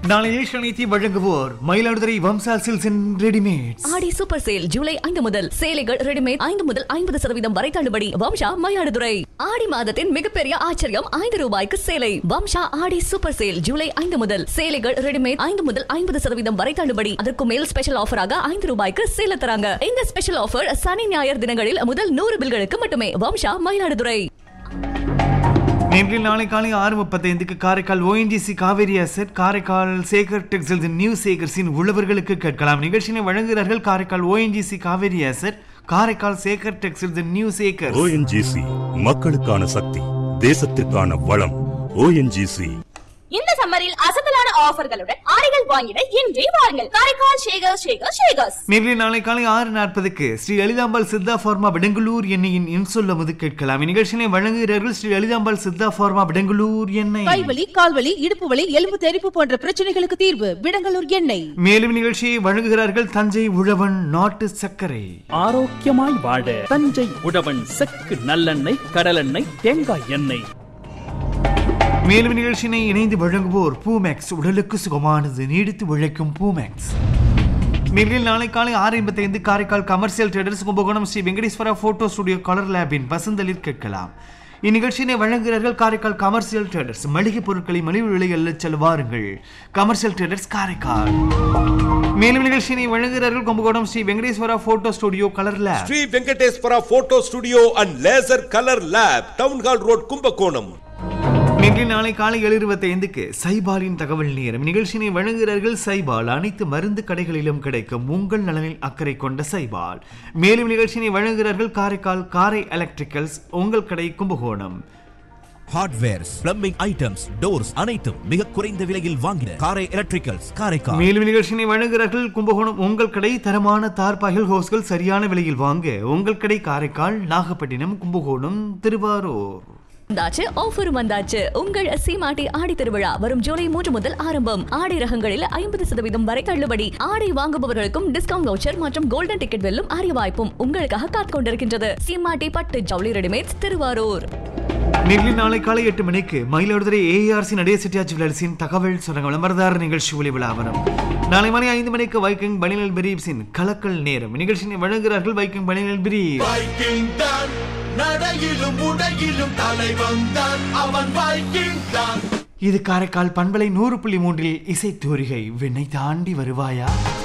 நாளை ஏஷனியத்தை வழங்குவோர் Mayiladuthurai Vamsa silks and readymades ஆடி சூப்பர் சேல் ஜூலை ஐந்து முதல் சேலைகள் ரெடிமேட் ஐந்து முதல் ஐம்பது சதவீதம் வரை தள்ளுபடி வம்சா மயிலாடுதுறை ஆடி மாதத்தின் மிகப்பெரிய ஆச்சரியம் ஐந்து ரூபாய்க்கு சேலை வம்சா ஆடி சூப்பர் சேல் ஜூலை ஐந்து முதல் சேலைகள் ரெடிமேட் ஐந்து முதல் ஐம்பது சதவீதம் வரை தள்ளுபடி அதற்கு மேல் ஸ்பெஷல் ஆஃபராக ஐந்து ரூபாய்க்கு சேல தராங்க இந்த ஸ்பெஷல் ஆஃபர் சனி ஞாயிறு தினங்களில் முதல் நூறு பில்களுக்கு மட்டுமே வம்சா மயிலாடுதுறை நேற்றில் நாளை காலை ஆறு முப்பத்தைந்துக்கு Karaikal ONGC Kaveri asset Karaikal Sekar textiles new சேகர்ஸின் உழவர்களுக்கு கேட்கலாம் நிகழ்ச்சியை வழங்குகிறார்கள் Karaikal ONGC Kaveri asset Karaikal Sekar textiles new Sekar ONGC மக்களுக்கான சக்தி தேசத்திற்கான வளம் ஓஎன்ஜிசி இந்த சம்மரில் அசத்தலான ஆஃபர்களுடன் ஆடைகள் வாங்கிட இன்றே வாருங்கள் காரைக்கால் ஷேகர் ஷேகர் ஷேகர்ஸ் நேரில் நாளை காலை ஆறு நாற்பதுக்கு ஸ்ரீ லலிதாம்பாள் சித்தா ஃபார்மா விடங்குலூர் எண்ணெயின் இன்சொல்லமுது கேட்கலாம் இந்நிகழ்ச்சியை வழங்குகிறார்கள் ஸ்ரீ லலிதாம்பாள் சித்தா ஃபார்மா விடங்குலூர் எண்ணெய் கைவலி கால்வலி இடுப்பு வலி எலும்பு தெறிப்பு போன்ற பிரச்சனைகளுக்கு தீர்வு விடங்கலூர் எண்ணெய் மேலும் நிகழ்ச்சியை வழங்குகிறார்கள் தஞ்சை உழவன் நாட்டு சர்க்கரை ஆரோக்கியமாய் வாழ தஞ்சை உழவன் செக்கு நல்லெண்ணெய் கடலெண்ணெய் தேங்காய் எண்ணெய் மேலும் நிகழ்ச்சியினை இணைந்து வழங்குவோர் பூமேக்ஸ் உடலுக்கு சுகமானது நீடித்து உழைக்கும் பூமேக்ஸ் மேலில் நாளை காலை ஆறு ஐம்பத்தி ஐந்து Karaikal commercial traders Kumbakonam Sri Venkateswara photo studio colour லேபின் வசந்தலில் கேட்கலாம் இந்நிகழ்ச்சியினை வழங்குகிறார்கள் காரைக்கால் கமர்ஷியல் ட்ரேடர்ஸ் மளிகை பொருட்களை மலிவு விலையில் செல்வாருங்கள் கமர்ஷியல் ட்ரேடர்ஸ் காரைக்கால் மேலும் நிகழ்ச்சியினை வழங்குகிறார்கள் Kumbakonam Sri Venkateswara photo studio colour lab Sri Venkateswara photo studio and laser colour lab town hall road Kumbakonam நேற்று நாளை காலை ஏழு இருபத்தி ஐந்துக்கு சைபாலின் தகவல் நேரம் நிகழ்ச்சியினை வழங்குகிறார்கள் சைபால் அனைத்து மருந்து கடைகளிலும் கிடைக்கும் உங்கள் நலனில் அக்கறை கொண்ட சைபால் மேலும் நிகழ்ச்சியினை வழங்குகிறார்கள் காரைக்கால் காரை எலக்ட்ரிக்கல்ஸ் உங்கள் கடை Kumbakonam hardwares plumbing items doors அனைத்தும் மிக குறைந்த விலையில் வாங்கின காரை எலக்ட்ரிக்கல்ஸ் காரைக்கால் மேலும் நிகழ்ச்சியினை வழங்குகிறார்கள் கும்பகோணம் உங்கள் கடை தரமான தார்பாய்கள் ஹோஸ்கள் சரியான விலையில் வாங்க உங்கள் கடை காரைக்கால் நாகப்பட்டினம் கும்பகோணம் திருவாரூர் வந்தாச்சு ஆஃபரும் வந்தாச்சு உங்கள் சீமாட்டி ஆடி திருவிழா வரும் ஜூலை மூன்று முதல் ஆரம்பம் ஆடை ரகங்களில் ஐம்பது சதவீதம் வரை தள்ளுபடி ஆடை வாங்குபவர்களுக்கும் டிஸ்கவுண்ட் வவுச்சர் மற்றும் கோல்டன் டிக்கெட் வெல்லும் அரிய வாய்ப்பும் உங்களுக்காக காத்துக் கொண்டிருக்கின்றது சீமாட்டி பட்டு ஜவுளி ரெடிமேட்ஸ் திருவாரூர் நெல்லி நாளை காலை எட்டு மணிக்கு மயிலாடுதுறை ஏஆர்சி நடே சிட்டியா ஜுவலர்ஸின் தகவல் சொன்ன விளம்பரதார நிகழ்ச்சி ஒளி விழாவரம் நாளை மணி ஐந்து மணிக்கு வைக்கிங் பனினல் பிரீப்ஸின் கலக்கல் நேரம் நிகழ்ச்சியை வழங்குகிறார்கள் வைக்கிங் பனினல் பிரீப் வைக்கிங் தான் நடையிலும் உடையிலும் தலைவன் தான் அவன் வைக்கிங் தான் இது காரைக்கால் பண்பலை நூறு புள்ளி மூன்றில் இசை தோரிகை விண்ணை தாண்டி வருவாயா